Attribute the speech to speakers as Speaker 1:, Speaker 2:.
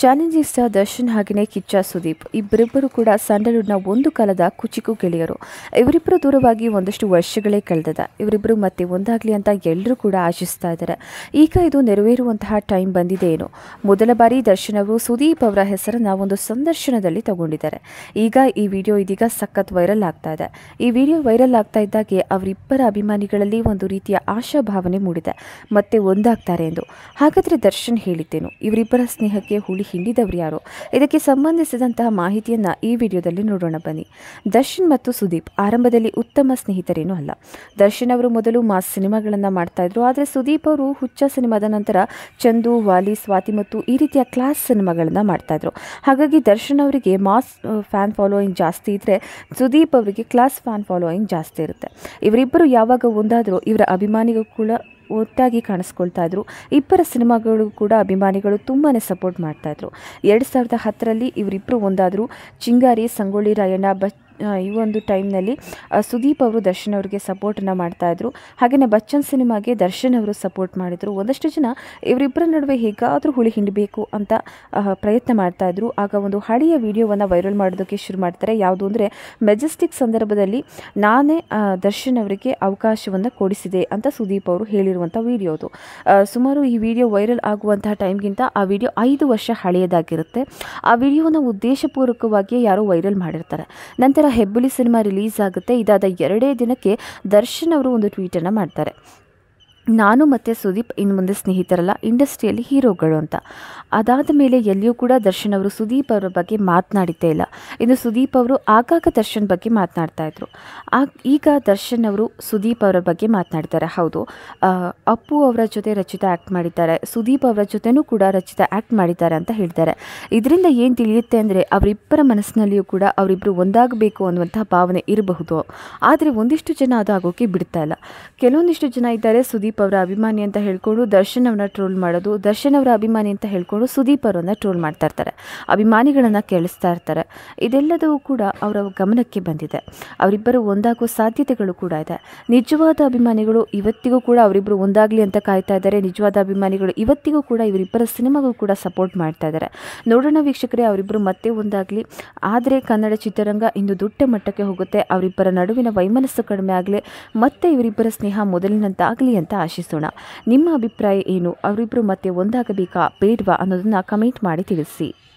Speaker 1: challenging star Darshan ಹಾಗೆಯೇ ಕಿಚ್ಚ ಸುದೀಪ್ ಇಬ್ಬರಿಬ್ಬರು ಕೂಡ ಸ್ಯಾಂಡಲ್ವುಡ್ನ ಒಂದು ಕಾಲದ ಕುಚಿಕು ಗೆಳೆಯರು ಇವರಿಬ್ಬರು ದೂರವಾಗಿ ಒಂದಷ್ಟು ವರ್ಷಗಳೇ ಕಳೆದಿದೆ ಇವರಿಬ್ಬರು ಮತ್ತೆ ಒಂದಾಗಲಿ ಅಂತ ಎಲ್ಲರೂ ಕೂಡ ಆಶಿಸ್ತಾ ಇದ್ದಾರೆ ಈಗ ಇದು ನೆರವೇರುವಂತಹ ಟೈಮ್ ಬಂದಿದೆ ಏನು ಮೊದಲ ಬಾರಿ ದರ್ಶನ್ ಅವರು ಸುದೀಪ್ ಅವರ ಹೆಸರನ್ನ ಒಂದು ಸಂದರ್ಶನದಲ್ಲಿ ತಗೊಂಡಿದ್ದಾರೆ ಈಗ ಈ ವಿಡಿಯೋ ಇದೀಗ ಸಖತ್ ವೈರಲ್ ಆಗ್ತಾ ಇದೆ ಈ ವಿಡಿಯೋ ವೈರಲ್ ಆಗ್ತಾ ಇದ್ದಾಗೆ ಅವರಿಬ್ಬರ ಅಭಿಮಾನಿಗಳಲ್ಲಿ ಒಂದು ರೀತಿಯ ಆಶಾಭಾವನೆ ಮೂಡಿದೆ ಮತ್ತೆ ಒಂದಾಗ್ತಾರೆ ಎಂದು ಹಾಗಾದರೆ ದರ್ಶನ್ ಹೇಳಿದ್ದೇನು ಇವರಿಬ್ಬರ ಸ್ನೇಹಕ್ಕೆ ಹುಳಿ ಹಿಂಡಿದವರು ಯಾರು ಇದಕ್ಕೆ ಸಂಬಂಧಿಸಿದಂತಹ ಮಾಹಿತಿಯನ್ನ ಈ ವಿಡಿಯೋದಲ್ಲಿ ನೋಡೋಣ ಬನ್ನಿ ದರ್ಶನ್ ಮತ್ತು ಸುದೀಪ್ ಆರಂಭದಲ್ಲಿ ಉತ್ತಮ ಸ್ನೇಹಿತರೇನೂ ಅಲ್ಲ ದರ್ಶನ್ ಅವರು ಮೊದಲು ಮಾಸ್ ಸಿನಿಮಾಗಳನ್ನು ಮಾಡ್ತಾ ಇದ್ರು ಆದರೆ ಸುದೀಪ್ ಅವರು ಹುಚ್ಚ ಸಿನಿಮಾದ ನಂತರ ಚಂದು ವಾಲಿ ಸ್ವಾತಿ ಮತ್ತು ಈ ರೀತಿಯ ಕ್ಲಾಸ್ ಸಿನಿಮಾಗಳನ್ನು ಮಾಡ್ತಾ ಇದ್ರು ಹಾಗಾಗಿ ದರ್ಶನ್ ಅವರಿಗೆ ಮಾಸ್ ಫ್ಯಾನ್ ಫಾಲೋಯಿಂಗ್ ಜಾಸ್ತಿ ಇದ್ದರೆ ಸುದೀಪ್ ಅವರಿಗೆ ಕ್ಲಾಸ್ ಫ್ಯಾನ್ ಫಾಲೋಯಿಂಗ್ ಜಾಸ್ತಿ ಇರುತ್ತೆ ಇವರಿಬ್ಬರು ಯಾವಾಗ ಒಂದಾದರೂ ಇವರ ಅಭಿಮಾನಿಗಳು ಕೂಡ ಒಟ್ಟಾಗಿ ಕಾಣಿಸ್ಕೊಳ್ತಾ ಇದ್ರು ಇಬ್ಬರ ಸಿನಿಮಾಗಳು ಕೂಡ ಅಭಿಮಾನಿಗಳು ತುಂಬಾ ಸಪೋರ್ಟ್ ಮಾಡ್ತಾ ಇದ್ರು ಎರಡು ಸಾವಿರದ ಹತ್ತರಲ್ಲಿ ಇವರಿಬ್ಬರು ಒಂದಾದರೂ ಚಿಂಗಾರಿ ಸಂಗೊಳ್ಳಿ ರಾಯಣ್ಣ ಬ ಆ, ಈ ಒಂದು ಟೈಮ್ನಲ್ಲಿ ಆ, ಸುದೀಪ್ ಅವರು ದರ್ಶನ್ ಅವರಿಗೆ ಸಪೋರ್ಟನ್ನು ಮಾಡ್ತಾಯಿದ್ರು ಹಾಗೆಯೇ ಬಚ್ಚನ್ ಸಿನಿಮಾಗೆ ದರ್ಶನ್ ಅವರು ಸಪೋರ್ಟ್ ಮಾಡಿದರು ಒಂದಷ್ಟು ಜನ ಇವರಿಬ್ಬರ ನಡುವೆ ಹೇಗಾದರೂ ಹುಳಿ ಹಿಂಡಬೇಕು ಅಂತ ಆ, ಪ್ರಯತ್ನ ಮಾಡ್ತಾಯಿದ್ರು ಆಗ ಒಂದು ಹಳೆಯ ವಿಡಿಯೋವನ್ನು ವೈರಲ್ ಮಾಡೋದಕ್ಕೆ ಶುರು ಮಾಡ್ತಾರೆ ಯಾವುದು ಅಂದರೆ ಮೆಜೆಸ್ಟಿಕ್ ಸಂದರ್ಭದಲ್ಲಿ ನಾನೇ ಆ, ದರ್ಶನ್ ಅವರಿಗೆ ಅವಕಾಶವನ್ನು ಕೊಡಿಸಿದೆ ಅಂತ ಸುದೀಪ್ ಅವರು ಹೇಳಿರುವಂಥ ವಿಡಿಯೋದು ಆ, ಸುಮಾರು ಈ ವಿಡಿಯೋ ವೈರಲ್ ಆಗುವಂತಹ ಟೈಮ್ಗಿಂತ ಆ ವಿಡಿಯೋ ಐದು ವರ್ಷ ಹಳೆಯದಾಗಿರುತ್ತೆ ಆ ವಿಡಿಯೋನ ಉದ್ದೇಶಪೂರ್ವಕವಾಗಿ ಯಾರೋ ವೈರಲ್ ಮಾಡಿರ್ತಾರೆ ನಂತರ ಹೆಬ್ಬುಲಿ ಸಿನಿಮಾ ರಿಲೀಸ್ ಆಗುತ್ತೆ ಇದಾದ ಎರಡೇ ದಿನಕ್ಕೆ ದರ್ಶನ್ ಅವರು ಒಂದು ಟ್ವೀಟನ್ನು ಮಾಡ್ತಾರೆ ನಾನು ಮತ್ತು ಸುದೀಪ್ ಇನ್ನು ಮುಂದೆ ಸ್ನೇಹಿತರಲ್ಲ ಇಂಡಸ್ಟ್ರಿಯಲ್ಲಿ ಹೀರೋಗಳು ಅಂತ ಅದಾದ ಮೇಲೆ ಎಲ್ಲಿಯೂ ಕೂಡ ದರ್ಶನ್ ಅವರು ಸುದೀಪ್ ಅವರ ಬಗ್ಗೆ ಮಾತನಾಡಿದ್ದೇ ಇಲ್ಲ ಇನ್ನು ಸುದೀಪ್ ಅವರು ಆಗಾಗ ದರ್ಶನ್ ಬಗ್ಗೆ ಮಾತನಾಡ್ತಾ ಇದ್ರು ಆಗ ಈಗ ದರ್ಶನ್ ಅವರು ಸುದೀಪ್ ಅವರ ಬಗ್ಗೆ ಮಾತನಾಡ್ತಾರೆ ಹೌದು ಆ, ಅಪ್ಪು ಅವರ ಜೊತೆ ರಚಿತಾ ಆ್ಯಕ್ಟ್ ಮಾಡಿದ್ದಾರೆ ಸುದೀಪ್ ಅವರ ಜೊತೆನೂ ಕೂಡ ರಚಿತಾ ಆ್ಯಕ್ಟ್ ಮಾಡಿದ್ದಾರೆ ಅಂತ ಹೇಳ್ತಾರೆ ಇದರಿಂದ ಏನು ತಿಳಿಯುತ್ತೆ ಅಂದರೆ ಅವರಿಬ್ಬರ ಮನಸ್ಸಿನಲ್ಲಿಯೂ ಕೂಡ ಅವರಿಬ್ಬರು ಒಂದಾಗಬೇಕು ಅನ್ನುವಂತಹ ಭಾವನೆ ಇರಬಹುದು ಆದರೆ ಒಂದಿಷ್ಟು ಜನ ಅದು ಆಗೋಕ್ಕೆ ಬಿಡ್ತಾ ಇಲ್ಲ ಕೆಲವೊಂದಿಷ್ಟು ಜನ ಇದ್ದಾರೆ ಸುದೀಪ್ ಅವರ ಅಭಿಮಾನಿ ಅಂತ ಹೇಳ್ಕೊಂಡು ದರ್ಶನ್ ಅವರನ್ನ ಟ್ರೋಲ್ ಮಾಡೋದು ದರ್ಶನ್ ಅವರ ಅಭಿಮಾನಿ ಅಂತ ಹೇಳ್ಕೊಂಡು ಸುದೀಪ್ ಅವರನ್ನ ಟ್ರೋಲ್ ಮಾಡ್ತಾ ಇರ್ತಾರೆ ಅಭಿಮಾನಿಗಳನ್ನು ಕೇಳಿಸ್ತಾ ಇರ್ತಾರೆ ಇದೆಲ್ಲದೂ ಕೂಡ ಅವರ ಗಮನಕ್ಕೆ ಬಂದಿದೆ ಅವರಿಬ್ಬರು ಒಂದಾಗುವ ಸಾಧ್ಯತೆಗಳು ಕೂಡ ಇದೆ ನಿಜವಾದ ಅಭಿಮಾನಿಗಳು ಇವತ್ತಿಗೂ ಕೂಡ ಅವರಿಬ್ಬರು ಒಂದಾಗಲಿ ಅಂತ ಕಾಯ್ತಾ ಇದ್ದಾರೆ ನಿಜವಾದ ಅಭಿಮಾನಿಗಳು ಇವತ್ತಿಗೂ ಕೂಡ ಇವರಿಬ್ಬರ ಸಿನಿಮಾಗೂ ಕೂಡ ಸಪೋರ್ಟ್ ಮಾಡ್ತಾ ಇದ್ದಾರೆ ನೋಡೋಣ ವೀಕ್ಷಕರೇ ಅವರಿಬ್ಬರು ಮತ್ತೆ ಒಂದಾಗಲಿ ಆದರೆ ಕನ್ನಡ ಚಿತ್ರರಂಗ ಇಂದು ದೊಡ್ಡ ಮಟ್ಟಕ್ಕೆ ಹೋಗುತ್ತೆ ಅವರಿಬ್ಬರ ನಡುವಿನ ವೈಮನಸ್ಸು ಕಡಿಮೆ ಆಗಲಿ ಮತ್ತೆ ಇವರಿಬ್ಬರ ಸ್ನೇಹ ಮೊದಲಿನಂತಾಗಲಿ ಅಂತ ಆಶಿಸೋಣ ನಿಮ್ಮ ಅಭಿಪ್ರಾಯ ಏನು ಅವರಿಬ್ಬರು ಮತ್ತೆ ಒಂದಾಗಬೇಕಾ ಬೇಡವಾ ಅನ್ನೋದನ್ನ ಕಮೆಂಟ್ ಮಾಡಿ ತಿಳಿಸಿ